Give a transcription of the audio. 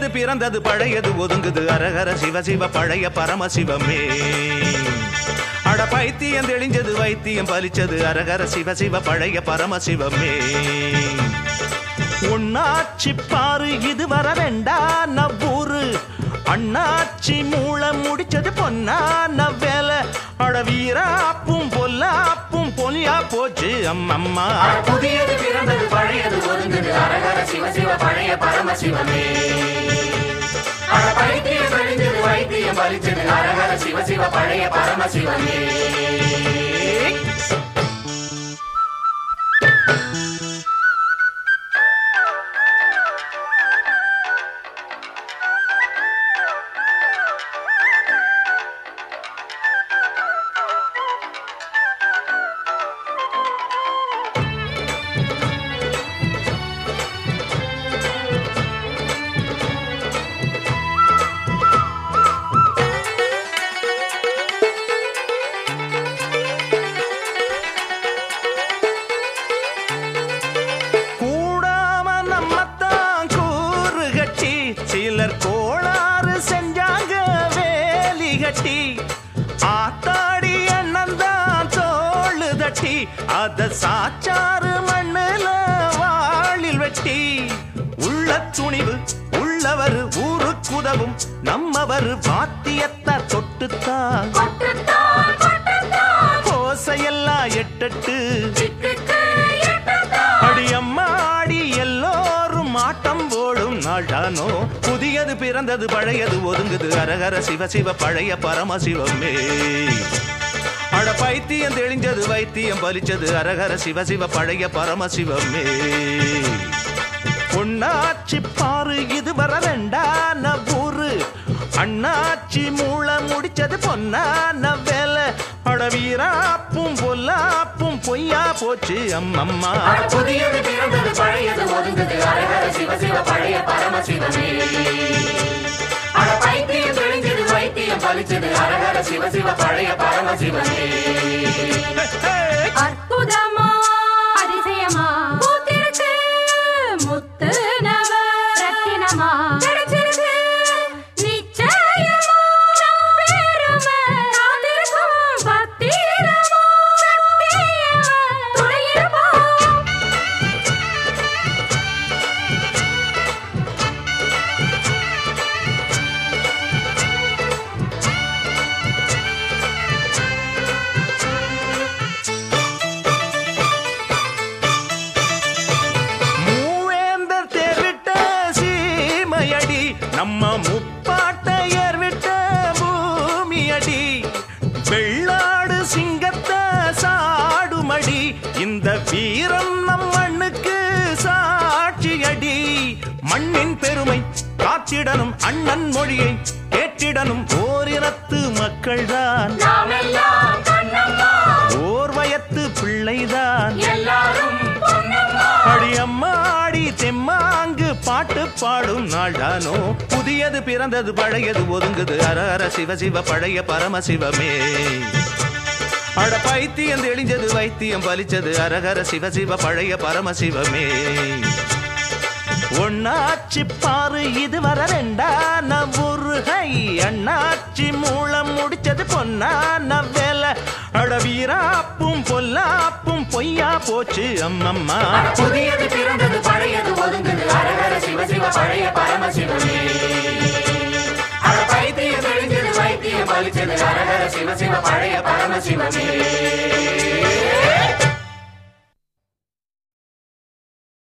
புதியது பிறந்தது பழையது ஒதுங்குது அரகர சிவ சிவ பழைய பரமசிவமே அட பைத்தியம் தெளிஞ்சது வைத்தியம் பலிச்சது அரகர சிவ சிவ பழைய பரமசிவமே உன்னாச்சி பாரு இது வர வேண்டா நவ்வூரு அண்ணாச்சி மூளை முடிச்சது பொன்னான வேலை அட வீராப்பும் பொல்லாப்பும் பொலியா போச்சு அம்மம்மா புதியது பிறந்தது பழையது ஒதுங்குது அரகர சிவ சிவ பழைய பரமசிவமே அட பைத்தியம் தெளிஞ்சது வைத்தியம் பலிச்சது அரகர சிவ சிவ பழைய பரமசிவமே கூடாம நம்மத்தான் கூறு கட்டி சிலர் கோளாறு செஞ்சாங்க வேலி கட்டி ஆத்தாடி அண்ணன் தான் தோளு தட்டி அத சாச்சாறு மண்ணுல வாளில் வெட்டி உள்ள துணிவு உள்ளவர் ஊருக்குதவும் நம்மவர் வாத்தியத்தை தொட்டுத்தான் கொட்டுத்தான், கொட்டுத்தான், கோசையெல்லாம் எட்டட்டு சிட்டுக்கு எட்டுத்தான். அடியம்மாடி எல்லோரும் ஆட்டம் போடும் நாடானோ புதியது பிறந்தது பழையது ஒதுங்குது அரகர சிவ சிவ பழைய பரமசிவமே அட பைத்தியம் தெளிஞ்சது வைத்தியம் பலிச்சது அரகர சிவ சிவ பழைய பரமசிவமே பொன்னாச்சி பாரு இது வர வேண்டான ஊரு அண்ணாச்சி மூளை முடிச்சது பொன்னான வேலை அட வீராப்பும் பொல்லாப்பும் பொய்யா போச்சு அம்மம்மா அட புதியது பிறந்தது பழையது ஒதுங்குது அரகர சிவ சிவ பழைய பரமசிவமே அட பைத்தியம் தெளிஞ்சது வைத்தியம் பலிச்சது அரகர சிவ சிவ பழைய பரமசிவமே அற்புதமா அதிசயமா பூத்திருக்கு முத்து நவ ரத்தினமா கிடைச்சிருக்கு நிச்சயமா நம் பெருமை காத்திருக்கும் பத்திரமா சத்தியமா துணையிருப்போம் மூவேந்தர் தேர்விட்ட சீமையடி நம்ம முப்பாட்டையர் விட்ட பூமியடி வெள்ளாடு சிங்கத்தை சாடுமடி இந்த வீரம் நம் மண்ணுக்கு சாட்சியடி மண்ணின் பெருமை காத்திடனும் அண்ணன் மொழியை கேட்டிடனும் ஓரினத்து மக்கள்தான் நாமெல்லாம் கண்ணம்மா ஓர் வயத்து பிள்ளைதான் எல்லாரும் பொன்னம்மா அடியம்மாடி தெம்மாங்கு பாட்டு பாடும் நாள்தானோ புதியது பிறந்தது பழையது ஒதுங்குது அர அர சிவ சிவ பழைய பரமசிவமே அட பைத்தியம் தெளிஞ்சது வைத்தியம் பலிச்சது அரகர சிவ சிவ பழைய பரமசிவமே ஒன்னாச்சி பாரு இது வர ரெண்டான முருகை அண்ணாச்சி மூலம் முடிச்சது பொன்னான வேலை அட வீராப்பும் பொல்லாப்பும் பொய்யா போச்சு அம்மம்மா புதியது பிறந்தது பழையது ஒதுங்குது அரகர சிவ சிவ பழைய பரமசிவமே அட பைத்தியம் தெளிஞ்சது வைத்தியம் பலிச்சது அரகர சிவ சிவ பழைய பரமசிவமே